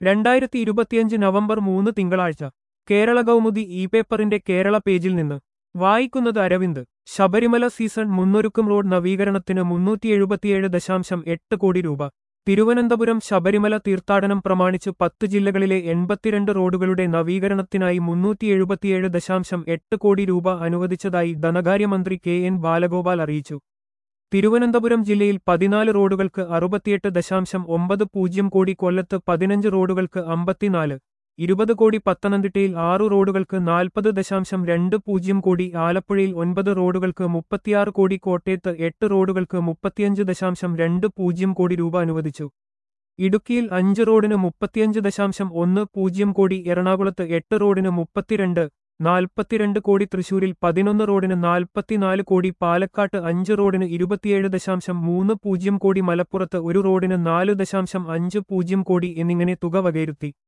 രണ്ടായിരത്തി ഇരുപത്തിയഞ്ച് നവംബർ മൂന്ന് തിങ്കളാഴ്ച കേരള കൗമുദി ഇ പേപ്പറിന്റെ കേരള പേജിൽ നിന്ന് വായിക്കുന്നത് അരവിന്ദ് ശബരിമല സീസൺ മുന്നൊരുക്കും റോഡ് നവീകരണത്തിന് മുന്നൂറ്റി എഴുപത്തിയേഴ് ദശാംശം എട്ട് കോടി രൂപ തിരുവനന്തപുരം ശബരിമല തീർത്ഥാടനം പ്രമാണിച്ച് പത്ത് ജില്ലകളിലെ എൺപത്തിരണ്ട് റോഡുകളുടെ നവീകരണത്തിനായി മുന്നൂറ്റി എഴുപത്തിയേഴ് ദശാംശം എട്ട് കോടി രൂപ അനുവദിച്ചതായി ധനകാര്യമന്ത്രി കെ എൻ ബാലഗോപാൽ അറിയിച്ചു തിരുവനന്തപുരം ജില്ലയിൽ പതിനാല് റോഡുകൾക്ക് അറുപത്തിയെട്ട് ദശാംശം ഒമ്പത് പൂജ്യം കോടി കൊല്ലത്ത് പതിനഞ്ച് റോഡുകൾക്ക് അമ്പത്തിനാല് ഇരുപത് കോടി പത്തനംതിട്ടയിൽ ആറു റോഡുകൾക്ക് നാൽപ്പത് ദശാംശം രണ്ട് പൂജ്യം കോടി ആലപ്പുഴയിൽ ഒൻപത് റോഡുകൾക്ക് മുപ്പത്തിയാറ് കോടി കോട്ടയത്ത് എട്ട് റോഡുകൾക്ക് മുപ്പത്തിയഞ്ച് ദശാംശം രണ്ട് പൂജ്യം കോടി രൂപ അനുവദിച്ചു ഇടുക്കിയിൽ അഞ്ച് റോഡിന് മുപ്പത്തിയഞ്ച് ദശാംശം ഒന്ന് പൂജ്യം കോടി എറണാകുളത്ത് എട്ട് റോഡിന് മുപ്പത്തിരണ്ട് നാൽപ്പത്തിരണ്ട് കോടി തൃശൂരിൽ പതിനൊന്ന് റോഡിന് നാൽപ്പത്തിനാല് കോടി പാലക്കാട്ട് അഞ്ച് റോഡിന് ഇരുപത്തിയേഴ് ദശാംശം മൂന്ന് പൂജ്യം കോടി മലപ്പുറത്ത് ഒരു റോഡിന് നാല് ദശാംശം അഞ്ച് പൂജ്യം കോടി എന്നിങ്ങനെ തുക വകയിരുത്തി